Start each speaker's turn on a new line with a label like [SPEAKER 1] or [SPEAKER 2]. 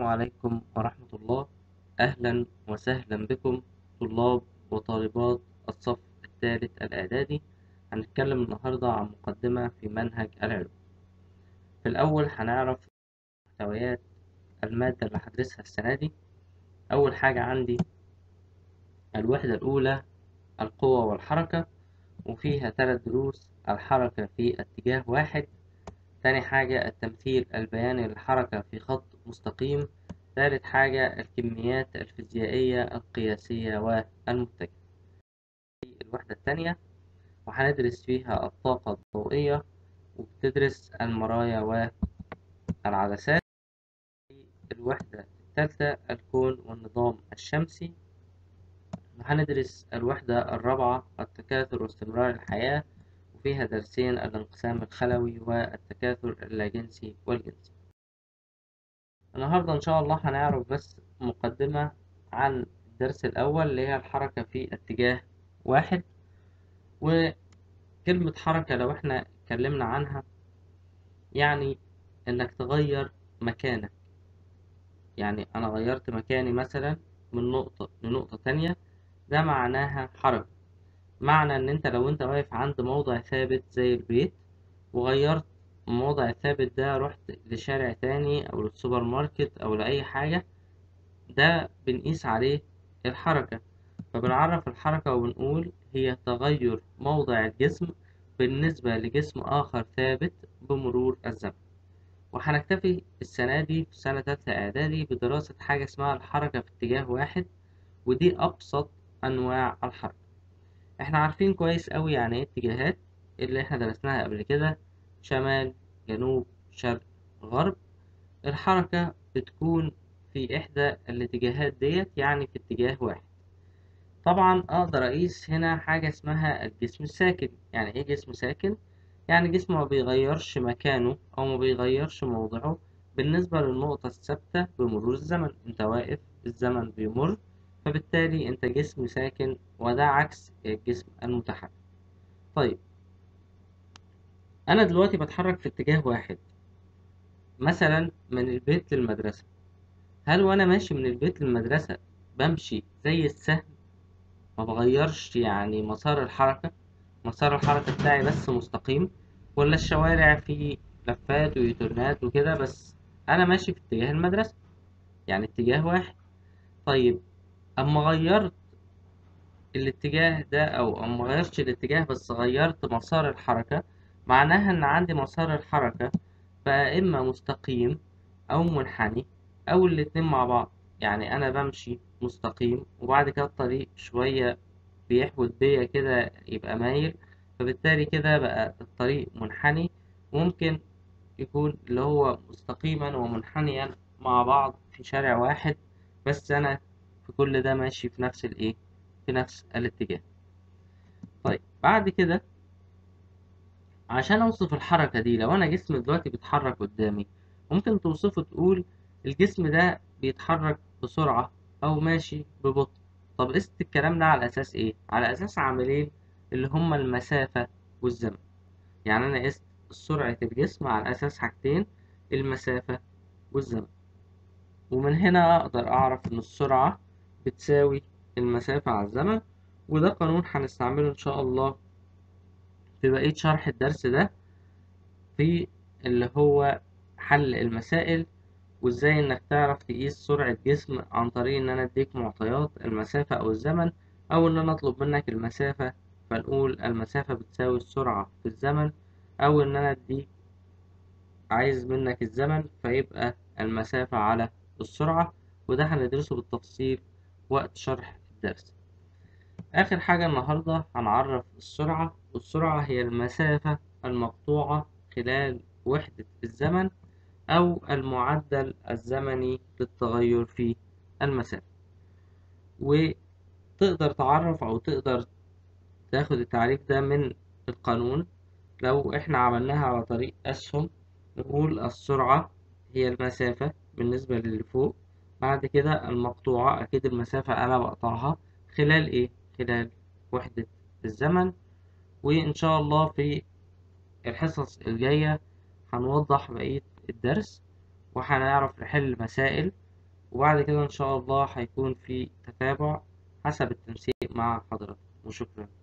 [SPEAKER 1] السلام عليكم ورحمة الله أهلا وسهلا بكم طلاب وطالبات الصف الثالث الإعدادي هنتكلم النهاردة عن مقدمة في منهج العلوم في الأول هنعرف محتويات المادة اللي هدرسها السنة دي أول حاجة عندي الوحدة الأولى القوة والحركة وفيها ثلاث دروس الحركة في اتجاه واحد تاني حاجة التمثيل البياني للحركة في خط مستقيم ثالث حاجة الكميات الفيزيائية القياسية والمتجهة الوحدة الثانية وهندرس فيها الطاقة الضوئية وبتدرس المرايا والعدسات الوحدة الثالثة الكون والنظام الشمسي وهندرس الوحدة الرابعة التكاثر واستمرار الحياة وفيها درسين الانقسام الخلوي والتكاثر اللاجنسي والجنسي النهاردة إن شاء الله هنعرف بس مقدمة عن الدرس الأول اللي هي الحركة في اتجاه واحد وكلمة حركة لو احنا اتكلمنا عنها يعني إنك تغير مكانك يعني أنا غيرت مكاني مثلا من نقطة لنقطة تانية ده معناها حركة معنى ان انت لو انت واقف عند موضع ثابت زي البيت وغيرت الموضع الثابت ده رحت لشارع تاني او للسوبر ماركت او لأي حاجة ده بنقيس عليه الحركة فبنعرف الحركة وبنقول هي تغير موضع الجسم بالنسبة لجسم آخر ثابت بمرور الزمن وهنكتفي السنة دي في سنة تالتة إعدادي بدراسة حاجة اسمها الحركة في اتجاه واحد ودي أبسط أنواع الحركة احنا عارفين كويس أوي يعني ايه اتجاهات اللي احنا درسناها قبل كده شمال جنوب شرق غرب الحركة بتكون في إحدى الاتجاهات ديت يعني في اتجاه واحد طبعا أقدر أقيس هنا حاجة اسمها الجسم الساكن يعني إيه جسم ساكن؟ يعني جسم ما بيغيرش مكانه أو ما بيغيرش موضعه بالنسبة للنقطة الثابتة بمرور الزمن أنت واقف الزمن بيمر فبالتالي أنت جسم ساكن وده عكس الجسم المتحرك طيب أنا دلوقتي بتحرك في اتجاه واحد مثلا من البيت للمدرسة هل وأنا ماشي من البيت للمدرسة بمشي زي السهم ما بغيرش يعني مسار الحركة مسار الحركة بتاعي بس مستقيم ولا الشوارع فيه لفات ويوترنات وكده بس أنا ماشي في اتجاه المدرسة يعني اتجاه واحد طيب أما غيرت الاتجاه ده أو أما غيرتش الاتجاه بس غيرت مسار الحركة معناها إن عندي مسار الحركة بقى إما مستقيم أو منحني أو الاتنين مع بعض يعني أنا بمشي مستقيم وبعد كده الطريق شوية بيحود بيا كده يبقى مايل فبالتالي كده بقى الطريق منحني ممكن يكون اللي هو مستقيما ومنحنيا مع بعض في شارع واحد بس أنا في كل ده ماشي في نفس الإيه في نفس الاتجاه طيب بعد كده عشان أوصف الحركة دي لو أنا جسم دلوقتي بيتحرك قدامي ممكن توصفه تقول الجسم ده بيتحرك بسرعة أو ماشي ببطء طب قست الكلام ده على أساس إيه؟ على أساس عاملين اللي هما المسافة والزمن يعني أنا قست سرعة الجسم على أساس حاجتين المسافة والزمن ومن هنا أقدر أعرف إن السرعة بتساوي المسافة على الزمن وده قانون هنستعمله إن شاء الله في بقية شرح الدرس ده في اللي هو حل المسائل وازاي انك تعرف تقيس سرعة جسم عن طريق ان انا اديك معطيات المسافة او الزمن او ان انا اطلب منك المسافة فنقول المسافة بتساوي السرعة في الزمن او ان انا اديك عايز منك الزمن فيبقى المسافة على السرعة وده هندرسه بالتفصيل وقت شرح الدرس آخر حاجة النهاردة هنعرف السرعة والسرعة هي المسافة المقطوعة خلال وحدة الزمن أو المعدل الزمني للتغير في المسافة وتقدر تعرف أو تقدر تاخد التعريف ده من القانون لو احنا عملناها على طريق أسهم نقول السرعة هي المسافة بالنسبة للي فوق بعد كده المقطوعة أكيد المسافة أنا بقطعها خلال إيه؟ خلال وحدة الزمن وإن شاء الله في الحصص الجاية هنوضح بقية الدرس وهنعرف نحل مسائل وبعد كده إن شاء الله هيكون في تتابع حسب التنسيق مع حضرتك وشكرا